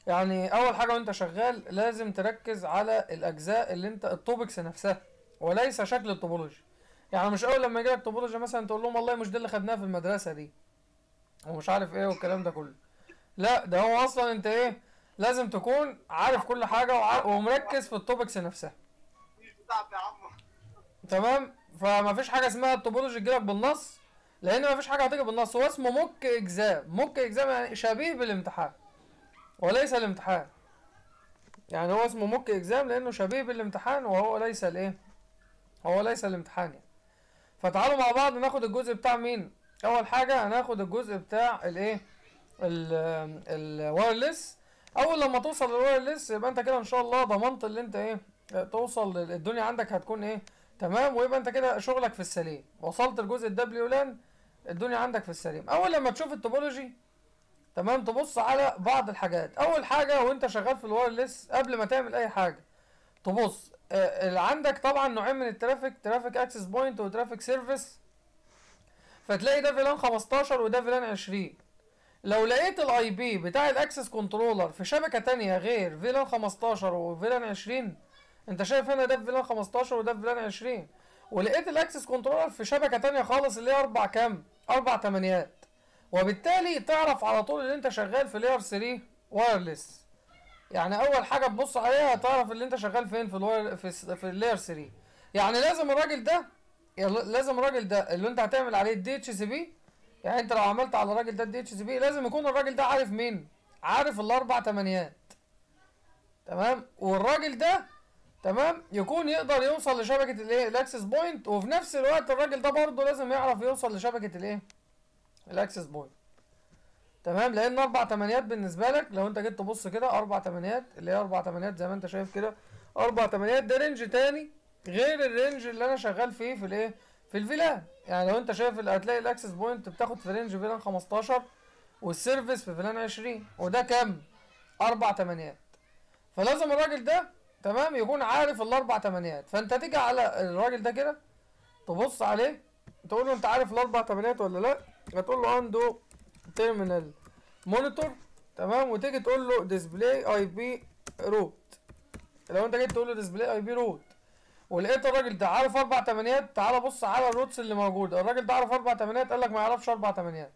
يعني اول حاجه وانت شغال لازم تركز على الاجزاء اللي انت التوبكس نفسها وليس شكل التوبولوجي يعني مش اول لما يجيلك توبولوجي مثلا تقول لهم والله مش دي اللي خدناها في المدرسه دي ومش عارف ايه والكلام ده كله لا ده هو اصلا انت ايه لازم تكون عارف كل حاجه وع- ومركز في التوبكس نفسها مش بتاعك يا عم تمام فما فيش حاجه اسمها التوبولوجي تجيلك بالنص لان ما فيش حاجه هتيجي بالنص هو اسمه موك اجزام موك اجزام يعني شبيه بالامتحان وليس الامتحان يعني هو اسمه موك اجزام لانه شبيه بالامتحان وهو ليس الايه هو ليس الامتحان يعني فتعالوا مع بعض ناخد الجزء بتاع مين اول حاجه هناخد الجزء بتاع الايه الوايرلس اول لما توصل للوايرلس يبقى انت كده ان شاء الله ضمنت اللي انت ايه توصل لل- الدنيا عندك هتكون ايه تمام ويبقى انت كده شغلك في السليم وصلت لجزء الدبليو لان الدنيا عندك في السليم اول لما تشوف التوبولوجي تمام تبص على بعض الحاجات اول حاجه وانت شغال في الوايرلس قبل ما تعمل اي حاجه تبص آه، اللي عندك طبعا نوعين من الترافيك ترافيك اكسس بوينت وترافيك سيرفيس فتلاقي ده فيلان 15 وده فيلان 20 لو لقيت الاي بي بتاع الاكسس كنترولر في شبكه تانية غير فيلان 15 وفيلان 20 انت شايف هنا ده في فيلان 15 وده في فيلان 20 ولقيت الاكسس كنترولر في شبكه تانية خالص اللي هي اربع كام اربع تمانيات وبالتالي تعرف على طول ان انت شغال في لاير 3 وايرلس يعني اول حاجه تبص عليها تعرف ان انت شغال فين في الواير في, الس- في اللاير 3 يعني لازم الراجل ده يلا- لازم الراجل ده اللي انت هتعمل عليه الدي اتش سي بي يعني انت لو عملت على الراجل ده الدي اتش سي بي لازم يكون الراجل ده عارف مين عارف الاربع تمانيات تمام والراجل ده تمام يكون يقدر يوصل لشبكه الايه الاكسس بوينت وفي نفس الوقت الراجل ده برضه لازم يعرف يوصل لشبكه الايه الاكسس بوينت تمام لان اربع تمانيات بالنسبه لك لو انت جيت تبص كده اربع تمانيات اللي هي اربع تمانيات زي ما انت شايف كده اربع تمانيات ده رينج تاني غير الرينج اللي انا شغال فيه في الايه في الفيلان يعني لو انت شايف ال- هتلاقي الاكسس بوينت بتاخد في رينج فيلان 15 والسيرفيس في فيلان 20 وده كام اربع تمانيات فلازم الراجل ده تمام يكون عارف الاربع تمانيات فانت تيجي على الراجل ده كده تبص عليه تقول له انت عارف الاربع تمانيات ولا لا هتقول له عنده تيرمينال مونيتور تمام وتيجي تقول له ديسبلاي اي بي روت لو انت جيت تقول له ديسبلاي اي بي روت ولقيت الراجل ده عارف اربع تمانيات تعال بص على الروتس اللي موجوده الراجل ده عارف اربع تمانيات قال لك ما يعرفش اربع تمانيات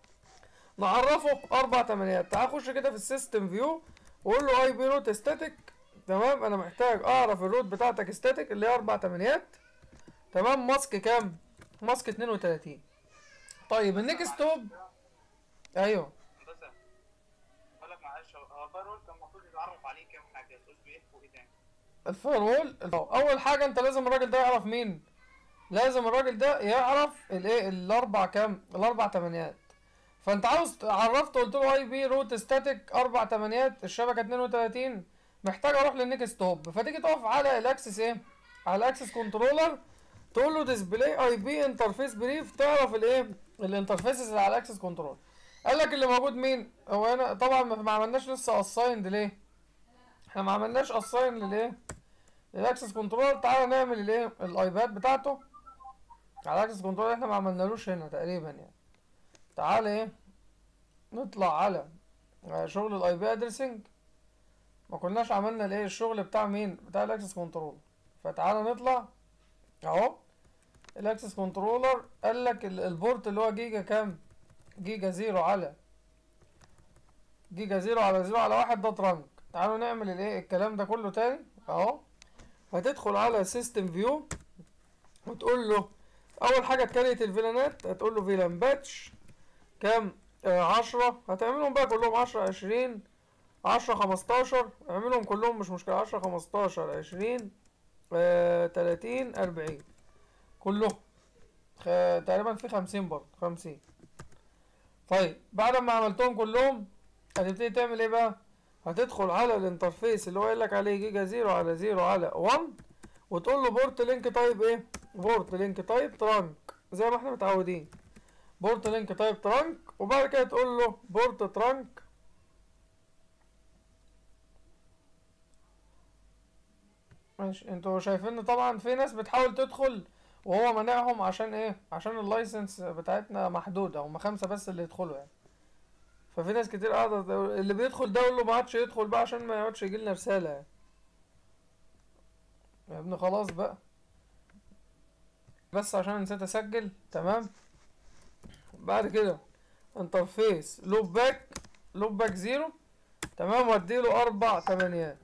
نعرفه اربع تمانيات تعال خش كده في السيستم فيو وقول له اي بي روت ستاتيك تمام انا محتاج اعرف الروت بتاعتك ستاتيك اللي هي اربع تمانيات تمام ماسك كام ماسك 32 طيب النكست توب ايوه هندسه بقول لك معلش هو الفايرول كان المفروض يتعرف عليه كام حاجه الاس بي اف وايه تاني الفاير وول اول حاجه انت لازم الراجل ده يعرف مين لازم الراجل ده يعرف الايه الاربع كام الاربع تمانيات فانت عاوز عرفت قلت له اي بي روت ستاتيك اربع تمانيات الشبكه 32 محتاج اروح للنكست توب فتيجي تقف على الاكسس ايه على الاكسس كنترولر تقول له ديسبلاي اي بي انترفيس بريف تعرف الايه الانترفيسز اللي على الاكسس كنترول قال لك اللي موجود مين هو هنا طبعا ما ما عملناش لسه اسايند ليه احنا ما عملناش اساين للايه الاكسس كنترول تعالى نعمل الايه الايباد بتاعته على الاكسس كنترول احنا ما عملنالوش هنا تقريبا يعني تعالى ايه نطلع على آه، شغل الاي بي ادريسنج ما كناش عملنا الايه الشغل بتاع مين بتاع الاكسس كنترول فتعالى نطلع اهو الاكسس كنترولر قال لك ال- البورت اللي هو جيجا كام جيجا زيرو على جيجا زيرو على زيرو على واحد ده ترانك تعالوا نعمل الايه الكلام ده كله تاني اهو هتدخل على سيستم فيو وتقول له اول حاجه تكريت الفيلانات هتقول له فيلان باتش كام آه عشرة هتعملهم بقى كلهم عشرة عشرين عشرة خمستاشر اعملهم كلهم مش مشكلة عشرة خمستاشر عشرين آه تلاتين أربعين كلهم خ... تقريبا في خمسين برضه خمسين طيب بعد ما عملتهم كلهم هتبتدي تعمل ايه بقى هتدخل على الانترفيس اللي هو قايل لك عليه جيجا زيرو على زيرو على 1 وتقول له بورت لينك تايب ايه بورت لينك تايب ترانك زي ما احنا متعودين بورت لينك تايب ترانك وبعد كده تقول له بورت ترانك ماشي انتوا شايفين طبعا في ناس بتحاول تدخل وهو منعهم عشان ايه عشان اللايسنس بتاعتنا محدودة هما خمسة بس اللي يدخلوا يعني ففي ناس كتير قاعده تقول- اللي بيدخل ده اقول له ما عادش يدخل بقى عشان ما يقعدش يجي لنا رساله يعني يا ابني خلاص بقى بس عشان نسيت اسجل تمام بعد كده انترفيس لوب باك لوب باك زيرو تمام واديله اربع تمانيات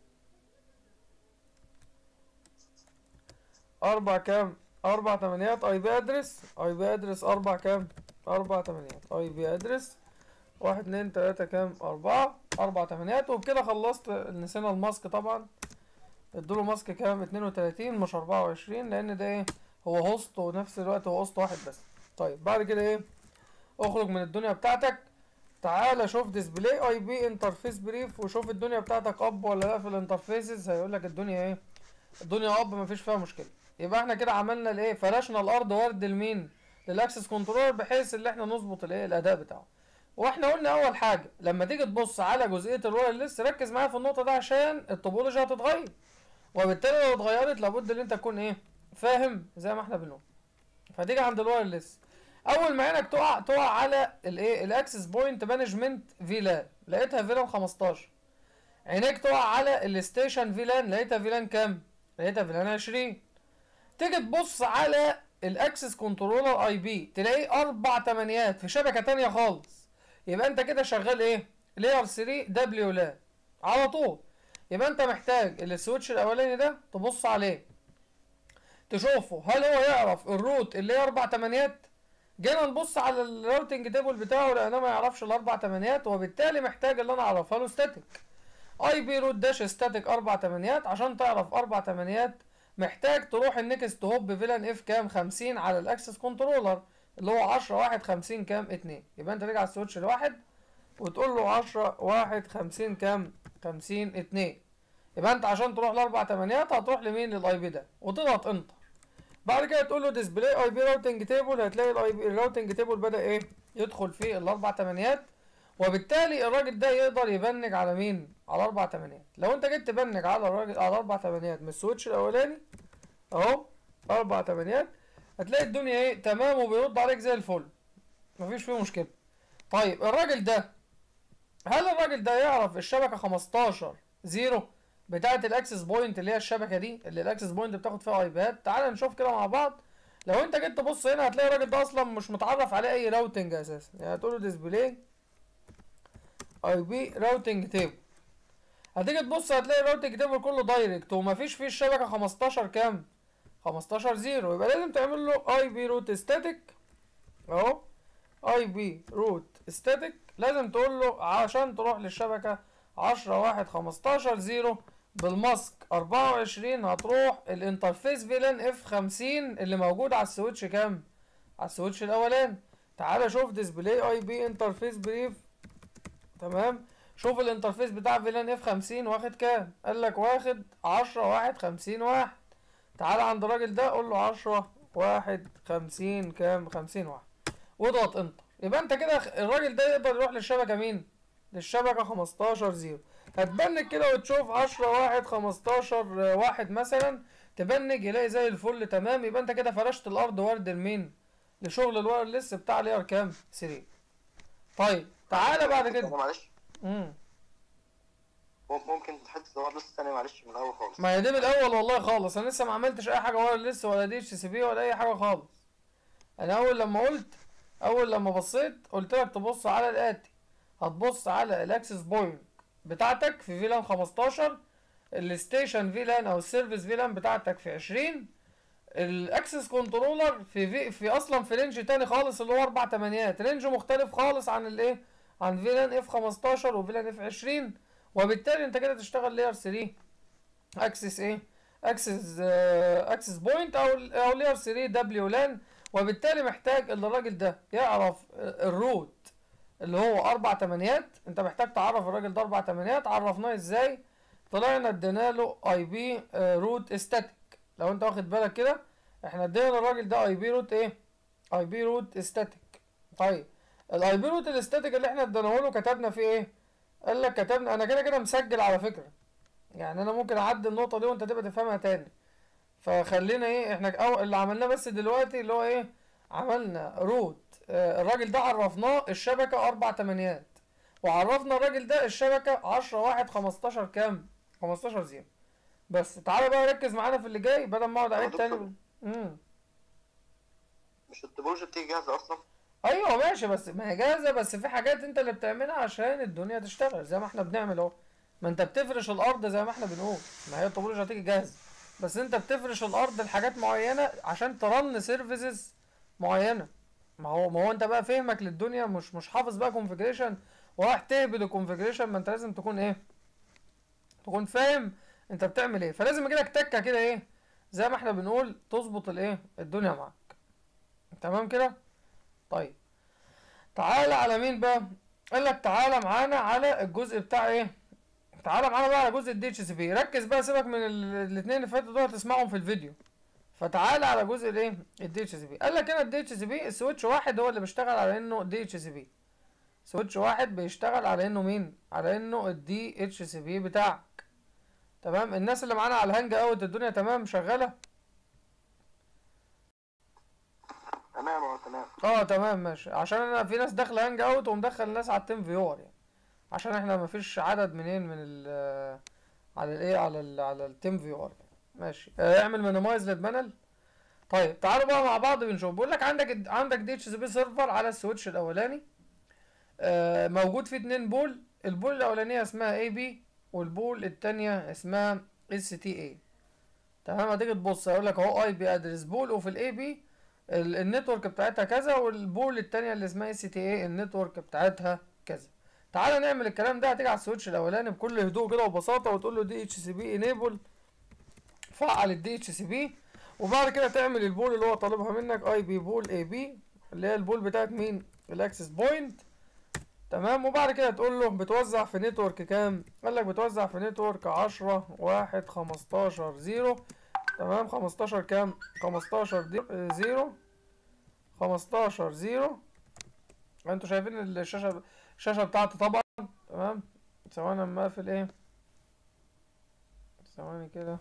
اربع كام اربع تمانيات اي بي ادرس اي بي ادرس اربع كام اربع تمانيات اي بي ادرس واحد اتنين تلاتة كام اربعة اربع تمانيات وبكده خلصت نسينا الماسك طبعا ادوله ماسك كام اتنين وتلاتين مش اربعة وعشرين لان ده ايه هو هوست ونفس الوقت هو هوست واحد بس طيب بعد كده ايه اخرج من الدنيا بتاعتك تعالى شوف ديسبلاي اي بي انترفيس بريف وشوف الدنيا بتاعتك اب ولا لا في الانترفيسز هيقول لك الدنيا ايه الدنيا اب مفيش فيها مشكله يبقى احنا كده عملنا الايه فرشنا الارض ورد لمين للاكسس كنترولر بحيث ان احنا نظبط الايه الاداء بتاعه واحنا قلنا اول حاجه لما تيجي تبص على جزئيه الوايرلس ركز معايا في النقطه دي عشان الطوبولوجي هتتغير وبالتالي لو اتغيرت لابد ان انت تكون ايه فاهم زي ما احنا بنقول فتيجي عند الوايرلس اول ما عينك تقع تقع على الايه الاكسس بوينت مانجمنت فيلان لقيتها فيلان 15 عينيك تقع على الستيشن فيلان لقيتها فيلان كام لقيتها فيلان 20 تيجي تبص على الاكسس كنترولر اي بي تلاقيه اربع تمانيات في شبكه تانية خالص يبقى انت كده شغال ايه لاير 3 دبليو لان على طول يبقى انت محتاج السويتش الاولاني ده تبص عليه تشوفه هل هو يعرف الروت اللي هي اربع تمانيات جينا نبص على الراوتنج تيبل بتاعه لقيناه ما يعرفش الاربع تمانيات وبالتالي محتاج اللي انا اعرفها له ستاتيك اي بي روت داش ستاتيك اربع تمانيات عشان تعرف اربع تمانيات محتاج تروح النكست هوب فيلان اف كام 50 على الاكسس كنترولر اللي هو 10 1 50 كام 2 يبقى انت ترجع السويتش لواحد وتقول له 10 1 50 كام 50 2 يبقى انت عشان تروح لاربع تمانيات هتروح لمين للاي بي ده وتضغط انتر بعد كده تقول له ديسبلاي اي بي راوتنج تيبل هتلاقي الاي بي الراوتنج تيبل بدا ايه يدخل في الاربع تمانيات وبالتالي الراجل ده يقدر يبنج على مين على اربع تمانيات لو انت جيت تبنج على الراجل على اربع تمانيات من السويتش الاولاني اهو اربع تمانيات هتلاقي الدنيا ايه تمام وبيرد عليك زي الفل مفيش فيه مشكله طيب الراجل ده هل الراجل ده يعرف الشبكه 15 زيرو بتاعه الاكسس بوينت اللي هي الشبكه دي اللي الاكسس بوينت بتاخد فيها ايباد تعال نشوف كده مع بعض لو انت جيت تبص هنا هتلاقي الراجل ده اصلا مش متعرف عليه اي راوتنج اساسا يعني هتقول له ديسبلاي اي بي راوتنج تيبل هتيجي تبص هتلاقي الراوتنج تيبل كله دايركت ومفيش فيه الشبكه 15 كام 15 زيرو يبقى لازم تعمل له اي بي روت ستاتيك اهو اي بي روت ستاتيك لازم تقول له عشان تروح للشبكه 10 1 15 زيرو بالماسك 24 هتروح الانترفيس فيلان اف 50 اللي موجود على السويتش كام على السويتش الاولاني تعالى شوف ديسبلاي اي بي انترفيس بريف تمام شوف الانترفيس بتاع فيلان اف 50 واخد كام قال لك واخد 10 1 50 1 تعالى عند الراجل ده قول له 10 1 50 كام 50 1 واضغط انتر يبقى انت كده الراجل ده يقدر يروح للشبكه مين للشبكه 15 0 هتبنج كده وتشوف 10 1 15 واحد مثلا تبنج يلاقي زي الفل تمام يبقى انت كده فرشت الارض ورد لمين لشغل الوايرلس بتاع لير كام 3 طيب تعالى بعد كده معلش امم ممكن حته الوايرلس الثانيه معلش من الاول خالص ما هي دي من الاول والله خالص انا لسه ما عملتش اي حاجه وايرلس ولا دي اتش سي بي ولا اي حاجه خالص انا اول لما قلت اول لما بصيت قلت لك تبص على الاتي هتبص على الاكسس بوينت بتاعتك في فيلان 15 الستيشن فيلان او السيرفيس فيلان بتاعتك في 20 الاكسس كنترولر في في, في اصلا في رينج تاني خالص اللي هو اربع تمانيات رينج مختلف خالص عن الايه عن فيلان اف 15 وفيلان اف 20 وبالتالي انت كده تشتغل لاير 3 اكسس ايه اكسس اكسس بوينت او او لاير 3 دبليو لان وبالتالي محتاج ان الراجل ده يعرف الروت اللي هو اربع تمانيات انت محتاج تعرف الراجل ده اربع تمانيات عرفناه ازاي طلعنا ادينا له اي بي روت ستاتيك لو انت واخد بالك كده احنا ادينا الراجل ده اي بي روت ايه اي بي روت ستاتيك طيب الاي بي روت الاستاتيك اللي احنا اديناه له كتبنا فيه ايه قال لك كتبنا انا كده كده مسجل على فكره يعني انا ممكن اعدي النقطه دي وانت تبقى تفهمها تاني فخلينا ايه احنا أو اللي عملناه بس دلوقتي اللي هو ايه عملنا روت آه الراجل ده عرفناه الشبكه اربع تمانيات وعرفنا الراجل ده الشبكة عشرة واحد خمستاشر كام خمستاشر زيرو بس تعالى بقى ركز معانا في اللي جاي بدل ما اقعد يا اعيد دكتور. تاني امم مش التوبولوجي بتيجي جاهزة أصلا ايوه ماشي بس ما هي جاهزه بس في حاجات انت اللي بتعملها عشان الدنيا تشتغل زي ما احنا بنعمل اهو ما انت بتفرش الارض زي ما احنا بنقول ما هي الطبولوجيا هتيجي جاهزه بس انت بتفرش الارض لحاجات معينه عشان ترن سيرفيسز معينه ما هو ما هو انت بقى فهمك للدنيا مش مش حافظ بقى كونفيجريشن وراح تهبد الكونفيجريشن ما انت لازم تكون ايه تكون فاهم انت بتعمل ايه فلازم يجيلك تكه كده ايه زي ما احنا بنقول تظبط الايه الدنيا معاك تمام كده طيب تعالى على مين بقى قال لك تعالى معانا على الجزء بتاع ايه تعالى معانا بقى على جزء الدي اتش سي بي ركز بقى سيبك من الاثنين اللي فاتوا دول هتسمعهم في الفيديو فتعالى على جزء الايه الدي اتش سي بي قال لك هنا الدي اتش سي بي السويتش واحد هو اللي بيشتغل على انه دي اتش سي بي سويتش واحد بيشتغل على انه مين على انه الدي اتش سي بي بتاعك تمام الناس اللي معانا على الهانج اوت الدنيا تمام شغاله تمام اه تمام اه تمام ماشي عشان انا في ناس داخله هانج اوت ومدخل الناس على التيم فيور يعني عشان احنا مفيش عدد منين من ال على الايه على ال على التيم فيور ماشي آه، اعمل مينيمايز للبانل طيب تعالوا بقى مع بعض بنشوف بيقول لك عندك عندك دي اتش سي بي سيرفر على السويتش الاولاني آه، موجود فيه اتنين بول البول الاولانيه اسمها اي بي والبول التانية اسمها اس تي اي تمام هتيجي تبص هيقول لك اهو اي بي ادرس بول وفي الاي بي ال- النتورك بتاعتها كذا والبول التانية اللي اسمها اس تي اي النتورك بتاعتها كذا تعالى نعمل الكلام ده هتيجي على السويتش الاولاني بكل هدوء كده وبساطه وتقول له دي اتش سي بي انيبل فعل الدي اتش سي بي وبعد كده تعمل البول اللي هو طالبها منك اي بي بول اي بي اللي هي البول بتاعت مين الاكسس بوينت تمام وبعد كده تقول له بتوزع في نتورك كام قال لك بتوزع في نتورك عشرة واحد خمستاشر زيرو تمام خمستاشر كام خمستاشر دي- آه، زيرو خمستاشر زيرو انتوا شايفين الشاشة الشاشة بتاعتي طبعا تمام ثواني اما اقفل ايه ثواني كده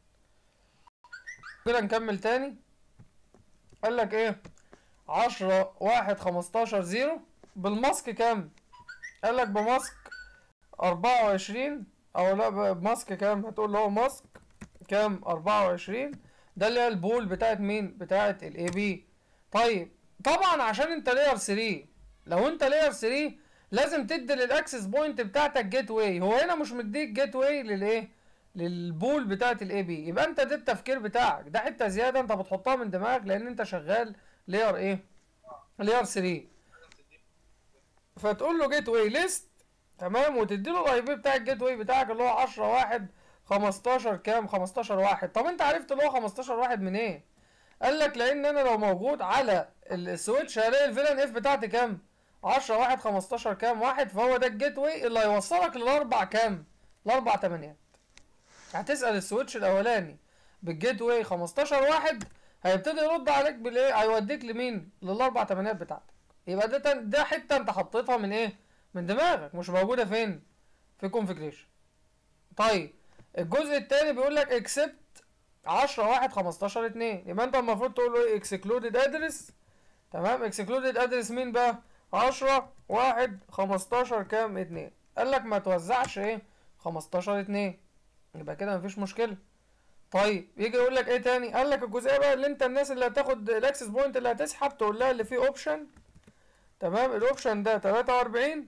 كده نكمل تاني قال لك ايه عشرة واحد خمستاشر زيرو بالماسك كام قال لك بماسك أربعة وعشرين أو لا بماسك كام هتقول له هو ماسك كام أربعة وعشرين ده اللي هي البول بتاعت مين بتاعت الاي بي طيب طبعا عشان انت لاير 3 لو انت لاير 3 لازم تدي للاكسس بوينت بتاعتك جيت واي هو هنا مش مديك جيت واي للايه للبول بتاعت الاي بي يبقى انت ده التفكير بتاعك ده حته زياده انت بتحطها من دماغك لان انت شغال لاير ايه لاير 3 فتقول له جيت واي ليست تمام وتدي له الاي بي بتاع الجيت واي بتاعك اللي هو 10 واحد 15 كام 15 واحد طب انت عرفت اللي هو 15 واحد منين إيه؟ قال لك لان انا لو موجود على السويتش هلاقي الفيلان اف بتاعتي كام 10 واحد 15 كام واحد فهو ده الجيت واي اللي هيوصلك للاربع كام الاربع تمانيات هتسال السويتش الاولاني بالجيت واي 15 واحد هيبتدي يرد عليك بالايه هيوديك لمين للاربع تمانيات بتاعتك يبقى ده تن- ده حته انت حطيتها من ايه من دماغك مش موجوده فين في كونفيجريشن طيب الجزء التاني بيقول لك اكسبت 10 1 15 2 يبقى انت المفروض تقول له ايه اكسكلودد ادرس تمام اكسكلودد ادرس مين بقى 10 1 15 كام 2 قال لك ما توزعش ايه 15 2 يبقى كده مفيش مشكله طيب يجي يقول لك ايه تاني قال لك الجزئيه بقى اللي انت الناس اللي هتاخد الاكسس بوينت اللي هتسحب تقول لها اللي فيه اوبشن تمام الاوبشن ده 43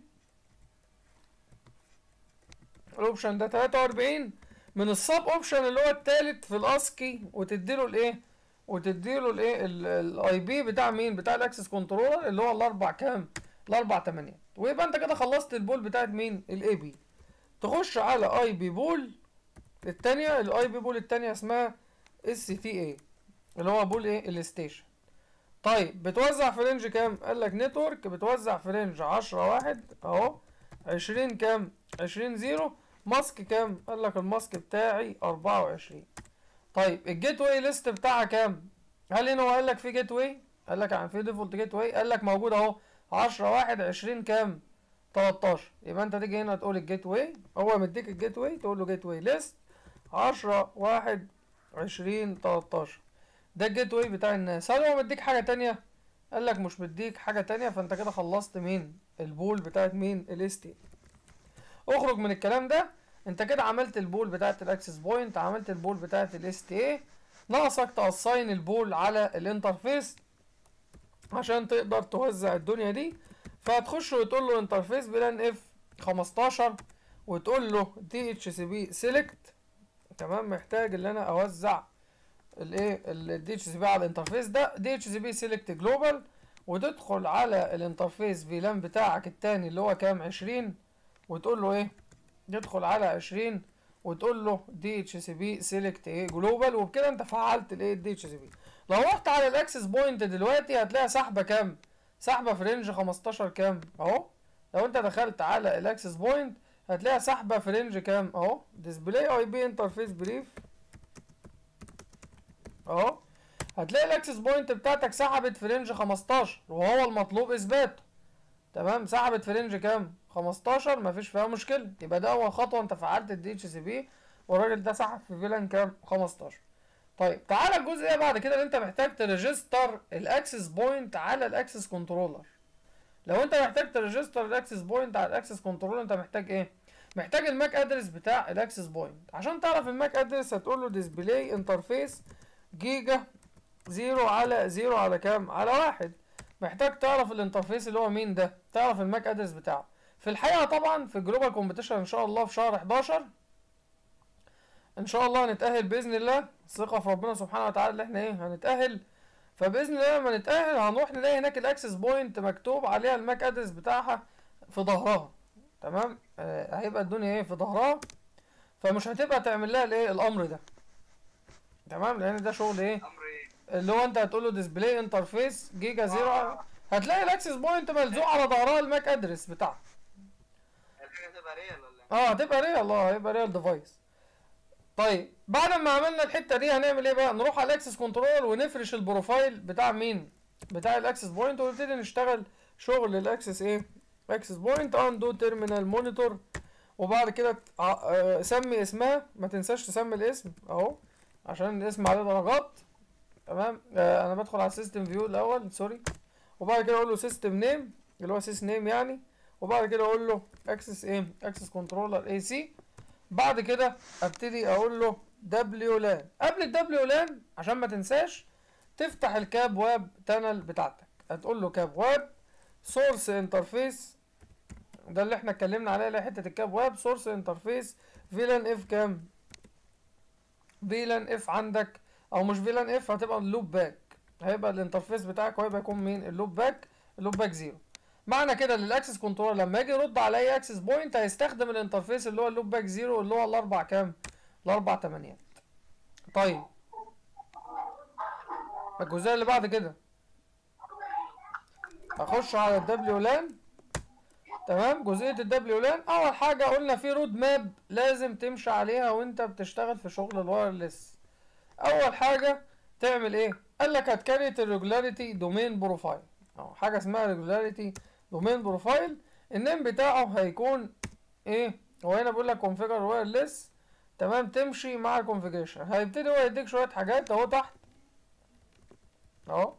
الاوبشن ده 43 من السب اوبشن اللي هو التالت في الاسكي وتديله الايه وتديله الايه الاي بي بتاع مين بتاع الاكسس كنترولر اللي هو الاربع كام الاربع تمانيات ويبقى انت كده خلصت البول بتاعت مين الاي بي تخش على اي بي بول التانية الاي بي بول التانية اسمها اس تي اي اللي هو بول ايه الستيشن طيب بتوزع في رينج كام قال لك نتورك بتوزع في رينج عشرة واحد اهو عشرين كام عشرين زيرو ماسك كام قال لك الماسك بتاعي أربعة وعشرين طيب الجيت واي ليست بتاعها كام هل هنا هو قال لك في جيت واي قال لك عن في ديفولت جيت واي قال لك موجود اهو عشرة واحد عشرين كام 13 يبقى انت تيجي هنا تقول الجيت واي هو مديك الجيت واي تقول له جيت واي ليست 10 1 20 13 ده الجيت واي بتاع الناس هل هو مديك حاجه تانية قال لك مش مديك حاجه تانية فانت كده خلصت مين البول بتاعت مين الاس تي اخرج من الكلام ده انت كده عملت البول بتاعت الاكسس بوينت عملت البول بتاعت الاس تي اي ناقصك تاساين البول على الانترفيس عشان تقدر توزع الدنيا دي فهتخش وتقول له انترفيس بلان اف 15 وتقول له دي اتش سي بي سيلكت تمام محتاج ان انا اوزع الايه الدي اتش سي بي على الانترفيس ده دي اتش سي بي سيلكت جلوبال وتدخل على الانترفيس فيلان بتاعك التاني اللي هو كام 20 وتقول له ايه تدخل على 20 وتقول له دي اتش سي بي سيلكت ايه جلوبال وبكده انت فعلت الايه الدي اتش سي بي لو رحت على الاكسس بوينت دلوقتي هتلاقي سحبه كام سحبه في رينج 15 كام اهو لو انت دخلت على الاكسس بوينت هتلاقي سحبه في رينج كام اهو ديسبلاي اي بي انترفيس بريف اهو هتلاقي الاكسس بوينت بتاعتك سحبت في رينج 15 وهو المطلوب اثباته تمام سحبت في رينج كام 15 مفيش فيها مشكله يبقى ده اول خطوه انت فعلت الدي اتش سي بي والراجل ده سحب في فيلان كام 15 طيب تعالى الجزء ايه بعد كده اللي انت محتاج تريجستر الاكسس بوينت على الاكسس كنترولر لو انت محتاج تريجستر الاكسس بوينت على الاكسس كنترولر انت محتاج ايه محتاج الماك ادرس بتاع الاكسس بوينت عشان تعرف الماك ادرس هتقول له ديسبلاي انترفيس جيجا زيرو على زيرو على كام على واحد محتاج تعرف الانترفيس اللي هو مين ده تعرف الماك ادرس بتاعه في الحقيقه طبعا في جلوبال كومبيتيشن ان شاء الله في شهر 11 ان شاء الله هنتاهل باذن الله ثقه في ربنا سبحانه وتعالى اللي احنا ايه هنتاهل فباذن الله لما نتاهل هنروح نلاقي هناك الاكسس بوينت مكتوب عليها الماك ادرس بتاعها في ظهرها تمام آه هيبقى الدنيا ايه في ظهرها فمش هتبقى تعمل لها الايه الامر ده تمام لان ده شغل ايه امر ايه اللي هو انت هتقول له ديسبلاي انترفيس جيجا زيرو هتلاقي الاكسس بوينت ملزوق على ظهرها الماك ادرس بتاعها الحاجه تبقى ريال ولا ايه اه هتبقى ريال اه هيبقى ريال ديفايس طيب بعد ما عملنا الحته دي هنعمل ايه بقى نروح على الاكسس كنترول ونفرش البروفايل بتاع مين بتاع الاكسس بوينت ونبتدي نشتغل شغل الاكسس ايه اكسس بوينت اندو تيرمينال مونيتور وبعد كده ت- ع- آه، سمي اسمها ما تنساش تسمي الاسم اهو عشان الاسم عليه درجات تمام آه انا بدخل على السيستم فيو الاول سوري وبعد كده اقول له سيستم نيم اللي هو سيس نيم يعني وبعد كده اقول له اكسس ايه اكسس كنترولر اي سي بعد كده ابتدي اقول له دبليو لان قبل الدبليو لان عشان ما تنساش تفتح الكاب واب تانل بتاعتك هتقول له كاب واب سورس انترفيس ده اللي احنا اتكلمنا عليه اللي هي حته الكاب واب سورس انترفيس فيلان اف كام فيلان اف عندك او مش فيلان اف هتبقى اللوب باك هيبقى الانترفيس بتاعك وهيبقى يكون مين اللوب باك اللوب باك زيرو معنى كده ان الاكسس كنترول لما يجي يرد على اي اكسس بوينت هيستخدم الانترفيس اللي هو اللوب باك زيرو اللي هو الاربع كام الاربع تمانيات طيب الجزئيه اللي بعد كده هخش على الدبليو لان تمام جزئيه الدبليو لان اول حاجه قلنا في رود ماب لازم تمشي عليها وانت بتشتغل في شغل الوايرلس اول حاجه تعمل ايه قال لك هتكريت الريجولاريتي دومين بروفايل اه حاجه اسمها ريجولاريتي دومين بروفايل النيم بتاعه هيكون ايه هو هنا بيقول لك كونفيجر وايرلس تمام تمشي مع الكونفيجريشن هيبتدي هو يديك شويه حاجات اهو تحت اهو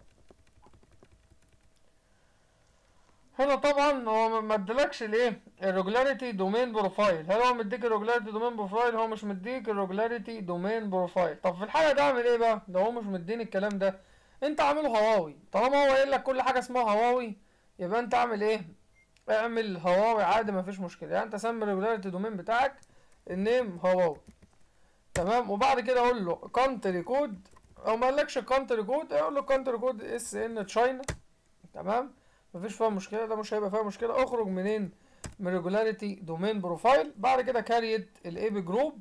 هنا طبعا هو ما- ما ادالكش الايه الريجولاريتي دومين بروفايل هل هو مديك الريجولاريتي دومين بروفايل هو مش مديك الريجولاريتي دومين بروفايل طب في الحاله ده اعمل ايه بقى لو هو مش مديني الكلام ده انت عامله هواوي طالما هو قايل لك كل حاجه اسمها هواوي يبقى انت اعمل ايه اعمل هواوي عادي مفيش مشكله يعني انت سمي الريجولاريتي دومين بتاعك النيم هواوي تمام وبعد كده اقول له كونتري كود او ما قالكش كونتري كود اقول له كونتري كود اس ان تشاينا تمام مفيش فيها مشكله ده مش هيبقى فيها مشكله اخرج منين من ريجولاريتي دومين بروفايل بعد كده كاريت الاي بي جروب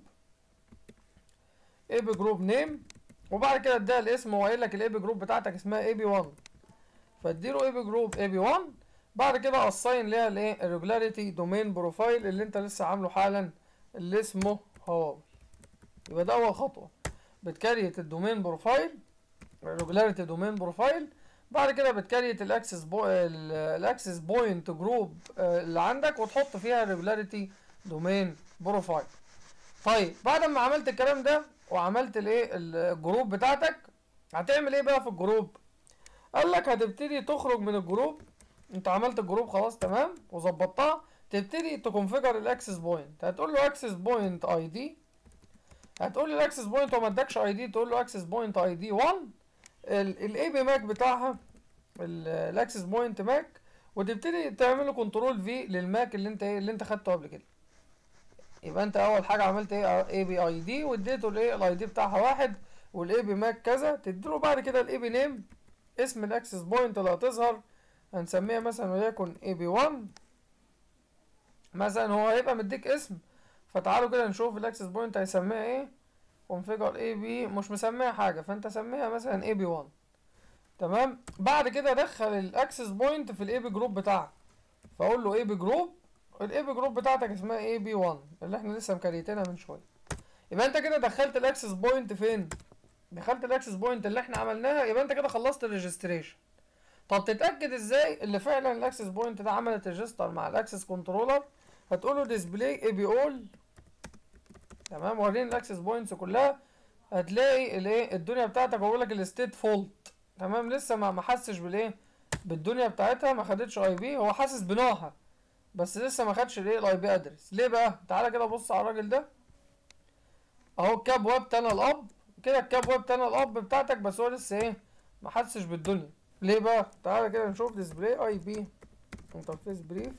اي بي جروب نيم وبعد كده اديها الاسم هو قايل لك الاي بي جروب بتاعتك اسمها اي بي 1 فاديله اي بي جروب اي بي 1 بعد كده اساين ليها الايه الريجولاريتي دومين بروفايل اللي انت لسه عامله حالا اللي اسمه هواوي يبقى ده اول خطوه بتكريت الدومين بروفايل الريجولاريتي دومين بروفايل بعد كده بتكريت الاكسس بو... الاكسس بوينت جروب اللي عندك وتحط فيها الريجولاريتي دومين بروفايل طيب بعد ما عملت الكلام ده وعملت الايه الجروب بتاعتك هتعمل ايه بقى في الجروب قال لك هتبتدي تخرج من الجروب انت عملت الجروب خلاص تمام وظبطتها تبتدي تكونفيجر الاكسس بوينت هتقول له اكسس بوينت اي دي هتقول له الاكسس بوينت وما ادكش اي دي تقول له اكسس بوينت اي دي 1 الاي بي ماك بتاعها الاكسس بوينت ماك وتبتدي تعمل له كنترول في للماك اللي انت ايه اللي انت خدته قبل كده يبقى انت اول حاجه عملت ايه اي بي اي دي واديته الايه الاي دي بتاعها واحد والاي بي ماك كذا تديله بعد كده الاي بي نيم اسم الاكسس بوينت اللي هتظهر هنسميها مثلا وليكن اي بي 1 مثلا هو هيبقى مديك اسم فتعالوا كده نشوف الاكسس بوينت هيسميها ايه configure اي بي مش مسميها حاجه فانت سميها مثلا اي بي 1 تمام بعد كده دخل الاكسس بوينت في الاي بي جروب بتاعك فاقول له اي بي جروب الاي بي جروب بتاعتك اسمها اي بي 1 اللي احنا لسه مكريتينها من شويه يبقى انت كده دخلت الاكسس بوينت فين دخلت الاكسس بوينت اللي احنا عملناها يبقى انت كده خلصت الريجستريشن طب تتاكد ازاي اللي فعلا الاكسس بوينت ده عملت ريجستر مع الاكسس كنترولر هتقول له ديسبلاي اي بي اول تمام وريني الاكسس بوينتس كلها هتلاقي الايه الدنيا بتاعتك بقول لك الستيت فولت تمام لسه ما ما حسش بالايه بالدنيا بتاعتها ما خدتش اي بي هو حاسس بنوعها بس لسه ما خدش الايه الاي بي ادرس ليه بقى تعالى كده بص على الراجل ده اهو الكاب ويب تانل اب كده الكاب ويب تانل اب بتاعتك بس هو لسه ايه ما حسش بالدنيا ليه بقى تعالى كده نشوف ديسبلاي اي بي انترفيس بريف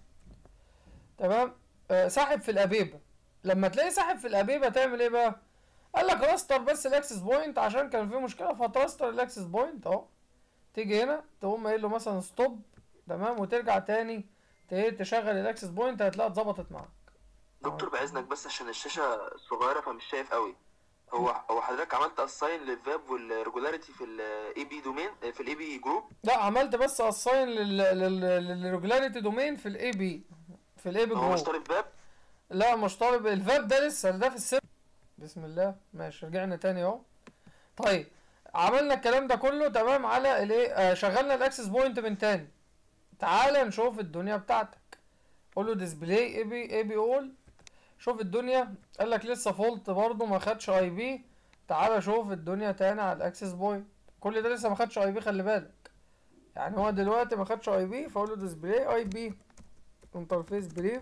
تمام آه ساحب في الابيبه لما تلاقي ساحب في الابيبه تعمل ايه بقى قال لك راستر بس الاكسس بوينت عشان كان في مشكله فتراستر الاكسس بوينت اهو تيجي هنا تقوم قايل له مثلا ستوب تمام وترجع تاني ت- تشغل الاكسس بوينت هتلاقيها اتظبطت معاك دكتور باذنك بس عشان الشاشه صغيره فمش شايف قوي هو هو حضرتك عملت اساين للفاب والريجولاريتي في الاي بي دومين في الاي بي جروب لا عملت بس اساين للريجولاريتي دومين في الاي بي في الاي بي هو جروب مش طالب فاب لا مش طالب الفاب ده لسه ده في السر بسم الله ماشي رجعنا تاني اهو طيب عملنا الكلام ده كله تمام على الايه آه شغلنا الاكسس بوينت من تاني تعالى نشوف الدنيا بتاعتك قول له ديسبلاي اي بي اي بي اول شوف الدنيا قال لك لسه فولت برضه ما خدش اي بي تعالى شوف الدنيا تاني على الاكسس بوينت كل ده لسه ما خدش اي بي خلي بالك يعني هو دلوقتي ما خدش اي بي فاقول له ديسبلاي اي بي انترفيس بريف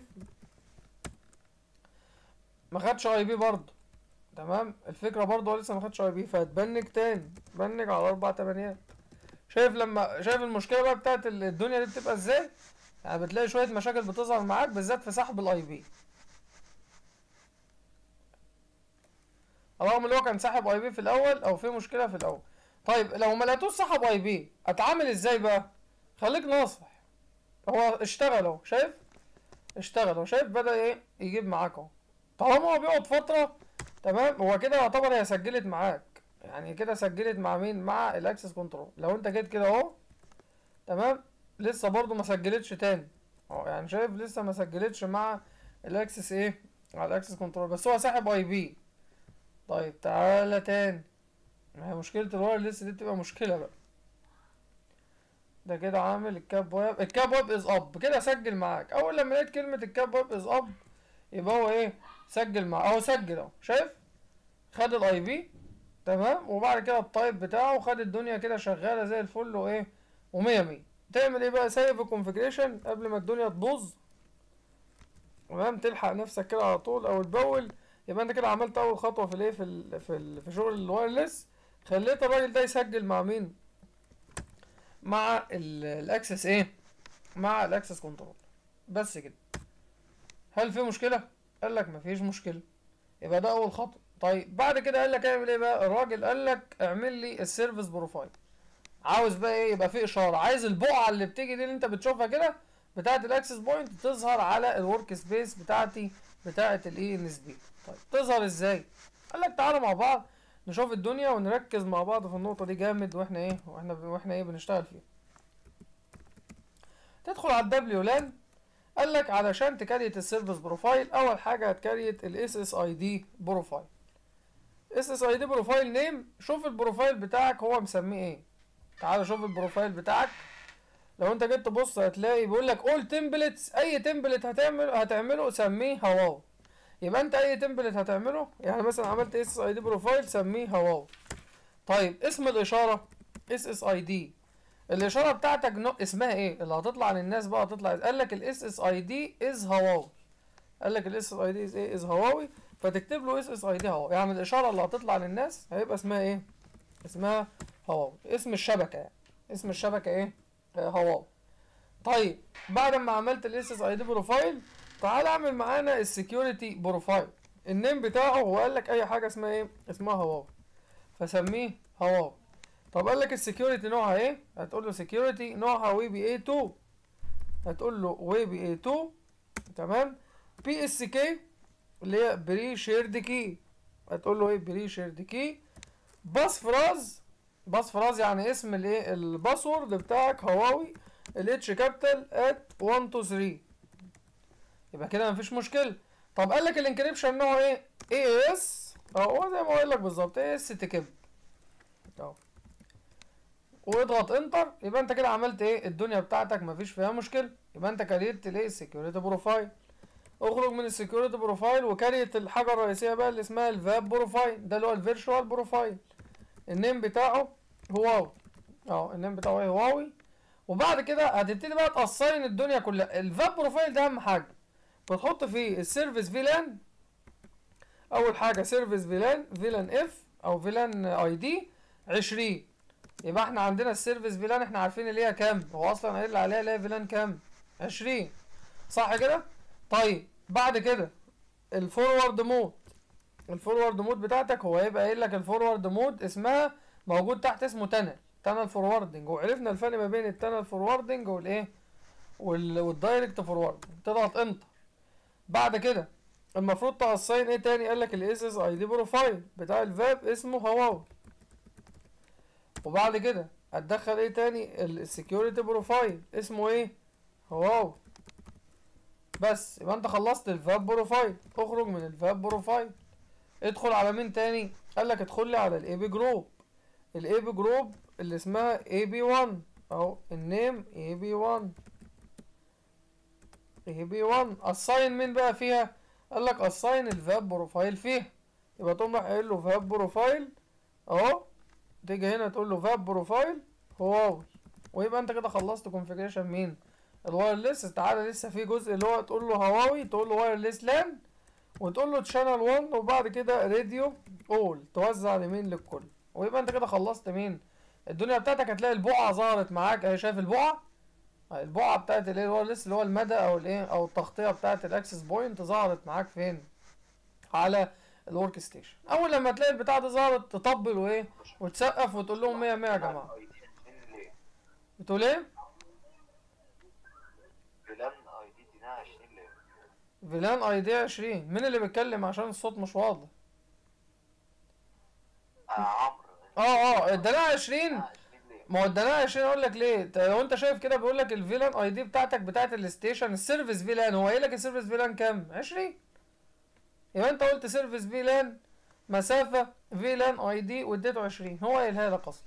ما خدش اي بي برضه تمام الفكره برضه هو لسه ما خدش اي بي فهتبنج تاني بنج على اربع تمانيات شايف لما شايف المشكله بقى بتاعت ال- الدنيا دي بتبقى ازاي يعني بتلاقي شويه مشاكل بتظهر معاك بالذات في سحب الاي بي رغم ان هو كان ساحب اي بي في الاول او في مشكله في الاول طيب لو ما لقيتوش سحب اي بي اتعامل ازاي بقى خليك ناصح هو اشتغل اهو شايف اشتغل اهو شايف بدا ايه يجيب معاك اهو طالما هو بيقعد فتره تمام هو كده يعتبر هي سجلت معاك يعني كده سجلت مع مين مع الاكسس كنترول لو انت جيت كده اهو تمام لسه برضو ما سجلتش تاني اهو يعني شايف لسه ما سجلتش مع الاكسس ايه على الاكسس كنترول بس هو ساحب اي بي طيب تعالى تاني ما هي مشكلة الوايرلس دي بتبقى مشكلة بقى ده كده عامل الكاب ويب الكاب ويب از اب كده سجل معاك اول لما لقيت كلمة الكاب ويب از اب يبقى هو ايه سجل معاه اهو سجل اهو شايف خد الاي بي تمام وبعد كده التايب بتاعه وخد الدنيا كده شغالة زي الفل وايه ومية مية تعمل ايه بقى سيف الكونفجريشن قبل ما الدنيا تبوظ تمام تلحق نفسك كده على طول او تبول يبقى انت كده عملت اول خطوه في الايه في ال في ال في شغل الوايرلس خليت الراجل ده يسجل مع مين مع ال- الاكسس ايه مع الاكسس كنترول بس كده هل في مشكله قال لك مفيش مشكله يبقى ده اول خطوه طيب بعد كده قال لك اعمل ايه بقى الراجل قال لك اعمل لي السيرفيس بروفايل عاوز بقى ايه يبقى في اشاره عايز البقعه اللي بتيجي دي اللي انت بتشوفها كده بتاعه الاكسس بوينت تظهر على الورك سبيس بتاعتي بتاعه الاي ان اس بي طيب تظهر ازاي قال لك تعالوا مع بعض نشوف الدنيا ونركز مع بعض في النقطه دي جامد واحنا ايه واحنا واحنا ايه بنشتغل فيها تدخل على الدبليو لان قال لك علشان تكريت السيرفيس بروفايل اول حاجه هتكريت الاس اس اي دي بروفايل اس اس اي دي بروفايل نيم شوف البروفايل بتاعك هو مسميه ايه تعال شوف البروفايل بتاعك لو انت جيت تبص هتلاقي بيقول لك اول تمبلتس اي تمبلت هتعمل هتعمله سميه هواو يبقى انت اي تمبلت هتعمله يعني مثلا عملت اس اي دي بروفايل سميه هواو طيب اسم الاشاره اس اس اي دي الاشاره بتاعتك نوع اسمها ايه اللي هتطلع للناس بقى هتطلع قال لك الاس اس اي دي از هواوي قال لك الاس اس اي دي از ايه از هواوي فتكتب له اس اس اي دي هواوي يعني الاشاره اللي هتطلع للناس هيبقى اسمها ايه اسمها هواوي اسم الشبكه يعني اسم الشبكه ايه آه، هواوي طيب بعد ما عملت الاس اس اي دي بروفايل تعال اعمل معانا السكيورتي بروفايل النيم بتاعه هو قال لك اي حاجه اسمها ايه اسمها هواوي فسميه هواوي طب قال لك السكيورتي نوعها ايه هتقول له سكيورتي نوعها وي بي اي 2 هتقول له وي بي اي 2 تمام بي اس كي اللي هي بري شيرد كي هتقول له ايه بري شيرد كي باس فراز باس فراز يعني اسم الايه الباسورد بتاعك هواوي الاتش كابيتال ات 1 2 3 يبقى كده مفيش مشكله طب قال لك الانكريبشن نوعه ايه اي اس اهو زي ما قايل لك بالظبط اي اس تكب اهو واضغط انتر يبقى انت كده عملت ايه الدنيا بتاعتك مفيش فيها مشكله يبقى انت كريت الايه السكيورتي بروفايل اخرج من السكيورتي بروفايل وكريت الحاجه الرئيسيه بقى اللي اسمها الفاب بروفايل ده اللي هو الفيرتشوال بروفايل النيم بتاعه هواوي اه النيم بتاعه ايه هواوي وبعد كده هتبتدي بقى تقصين الدنيا كلها الفاب بروفايل ده اهم حاجه بتحط فيه السيرفيس فيلان اول حاجه سيرفيس فيلان فيلان اف او فيلان اي دي 20 يبقى احنا عندنا السيرفيس فيلان احنا عارفين اللي هي كام هو اصلا قايل عليها اللي هي فيلان كام 20 صح كده طيب بعد كده الفورورد مود الفورورد مود بتاعتك هو هيبقى قايل لك الفورورد مود اسمها موجود تحت اسمه تانل تانل فوروردنج وعرفنا الفرق ما بين التانل فوروردنج والايه وال- والدايركت فوروردنج تضغط انتر بعد كده المفروض تقصين ايه تاني قال لك الاس اس اي دي بروفايل بتاع الفاب اسمه هواوي وبعد كده هتدخل ايه تاني السكيورتي بروفايل اسمه ايه هواوي بس يبقى انت خلصت الفاب بروفايل اخرج من الفاب بروفايل ادخل على مين تاني قال لك ادخل لي على الاي بي جروب الاي بي جروب اللي اسمها اي بي 1 اهو النيم اي بي 1 اي بي 1 اساين مين بقى فيها قال لك اساين الفاب بروفايل فيها يبقى تقوم رايح قايل له فاب بروفايل اهو تيجي هنا تقول له فاب بروفايل هواوي ويبقى انت كده خلصت كونفيجريشن مين الوايرلس تعالى لسه في جزء اللي هو تقول له هواوي تقول له وايرلس لان وتقول له تشانل 1 وبعد كده راديو اول توزع لمين للكل ويبقى انت كده خلصت مين الدنيا بتاعتك هتلاقي البقعه ظهرت معاك اهي شايف البقعه أهي البقعه بتاعت الايه الوايرلس اللي هو المدى او الايه او التغطيه بتاعت الاكسس بوينت ظهرت معاك فين على الورك ستيشن اول لما تلاقي البتاعه دي ظهرت تطبل وايه وتسقف وتقول لهم 100 100 يا جماعه بتقول ايه فيلان اي دي اديناها 20 ليه؟ فيلان اي دي 20 مين اللي بيتكلم عشان الصوت مش واضح آه عمرو اه اه اديناها 20 اديناها 20 ليه؟ ما هو اديناها 20 اقول لك ليه ت- لو انت شايف كده بيقول لك الفيلان اي دي بتاعتك بتاعت الستيشن السيرفيس فيلان هو قايل لك السيرفيس فيلان كام 20 يبقى انت قلت سيرفيس فيلان مسافه فيلان اي دي واديته 20 هو قايلها لك اصلا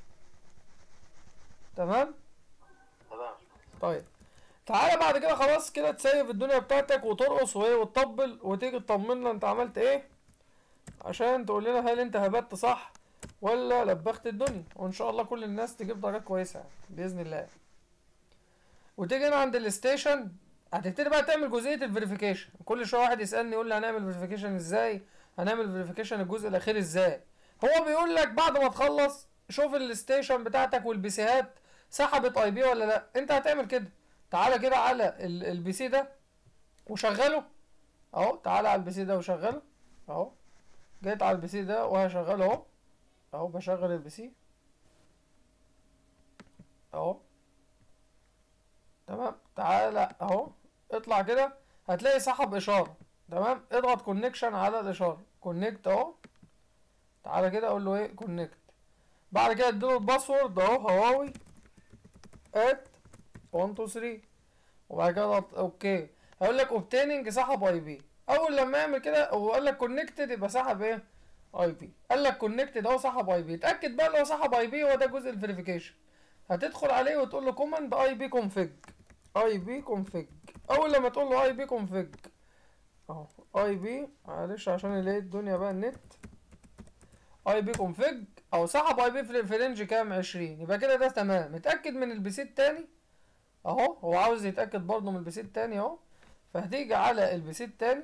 تمام تمام طيب تعالى بعد كده خلاص كده تسيف الدنيا بتاعتك وترقص وايه وتطبل وتيجي تطمنا انت عملت ايه عشان تقول لنا هل انت هبت صح ولا لبخت الدنيا وان شاء الله كل الناس تجيب درجات كويسه يعني باذن الله وتيجي هنا عند الستيشن هتبتدي بقى تعمل جزئيه الفيريفيكيشن كل شويه واحد يسالني يقول لي هنعمل فيريفيكيشن ازاي هنعمل فيريفيكيشن الجزء الاخير ازاي هو بيقول لك بعد ما تخلص شوف الستيشن بتاعتك والبيسيهات سحبت اي بي ولا لا انت هتعمل كده تعالى كده على ال- البي سي ده وشغله اهو تعالى على البي سي ده وشغله اهو جيت على البي سي ده وهشغله اهو اهو بشغل البي سي اهو تمام تعالى اهو اطلع كده هتلاقي سحب اشاره تمام اضغط كونكشن على الاشاره كونكت اهو تعالى كده اقول له ايه كونكت بعد كده اديله الباسورد اهو هواوي ات 1 2 3 وبعد كده اضغط اوكي هيقول لك اوبتيننج سحب اي بي اول لما يعمل كده هو قال لك كونكتد يبقى سحب ايه اي بي قال لك كونكتد اهو سحب اي بي اتاكد بقى لو سحب اي بي هو ده جزء الفيريفيكيشن هتدخل عليه وتقول له كوماند اي بي كونفيج اي بي كونفيج اول لما تقول له اي بي كونفيج اهو اي بي معلش عشان الاقي الدنيا بقى النت اي بي كونفيج او سحب اي بي في في رينج كام 20 يبقى كده ده تمام متاكد من البي سي التاني اهو هو عاوز يتاكد برضه من البي سي التاني اهو فهتيجي على البي سي التاني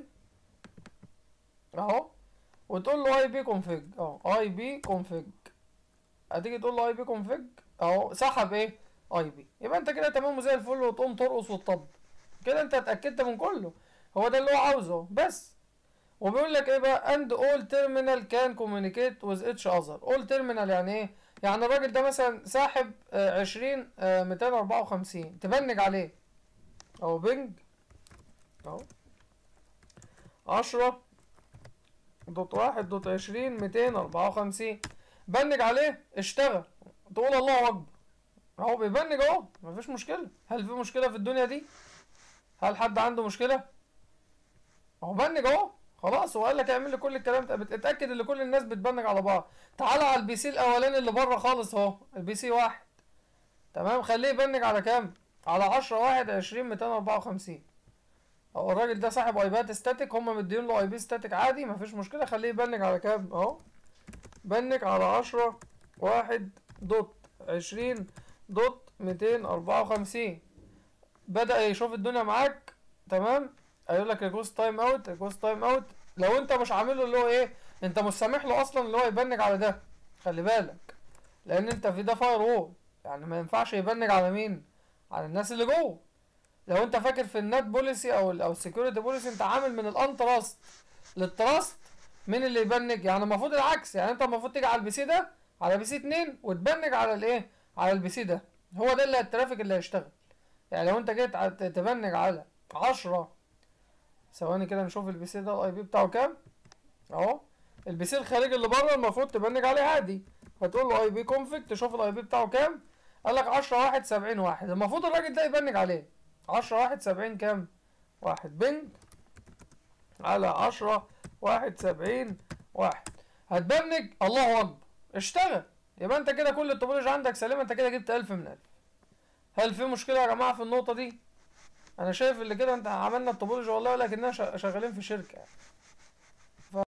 اهو وتقول له اي بي كونفيج اهو اي بي كونفيج هتيجي تقول له اي بي كونفيج اهو سحب ايه اي بي يبقى انت كده تمام وزي الفل وتقوم ترقص وتطب كده انت اتاكدت من كله هو ده اللي هو عاوزه بس وبيقول لك ايه بقى and all terminal can communicate with each other all terminal يعني ايه يعني الراجل ده مثلا ساحب آه، 20 آه، 254 تبنج عليه اهو بنج اهو 10 دوت واحد دوت 20 254 بنج عليه اشتغل تقول الله اكبر اهو بيبنج اهو مفيش مشكله هل في مشكله في الدنيا دي هل حد عنده مشكله اهو بنج اهو خلاص هو قال لك اعمل لي كل الكلام ده بتتاكد ان كل الناس بتبنج على بعض تعالى على البي سي الاولاني اللي بره خالص اهو البي سي واحد تمام خليه يبنج على كام على 10 واحد 20 254 اهو الراجل ده صاحب ايباد ستاتيك هم مدين له اي بي ستاتيك عادي مفيش مشكله خليه يبنج على كام اهو بنج على 10 واحد دوت 20 دوت 254 بدأ يشوف الدنيا معاك تمام هيقول لك ريكوست تايم اوت ريكوست تايم اوت لو انت مش عامل له اللي هو ايه انت مش سامح له اصلا اللي هو يبنج على ده خلي بالك لان انت في ده فاير وول يعني ما ينفعش يبنج على مين على الناس اللي جوه لو انت فاكر في النت بوليسي او ال او السكيورتي بوليسي انت عامل من الانتراست للتراست مين اللي يبنج يعني المفروض العكس يعني انت المفروض تيجي على البي سي ده على بي سي 2 وتبنج على الايه على البي سي ده هو ده اللي الترافيك اللي هيشتغل يعني لو انت جيت ع- تبنج على 10 ثواني كده نشوف البي سي ده الاي بي بتاعه كام اهو البي سي الخارجي اللي بره المفروض تبنج عليه عادي فتقول له اي بي كونفيج تشوف الاي بي بتاعه كام قال لك 10 واحد 70 واحد المفروض الراجل ده يبنج عليه 10 واحد 70 كام واحد بنج على 10 واحد 70 واحد هتبنج الله اكبر اشتغل يبقى انت كده كل التوبولوجي عندك سليمه انت كده جبت 1000 من 1000 هل في مشكله يا جماعه في النقطه دي انا شايف اللي كده انت عملنا التوبولوجي والله لكننا شغالين في شركه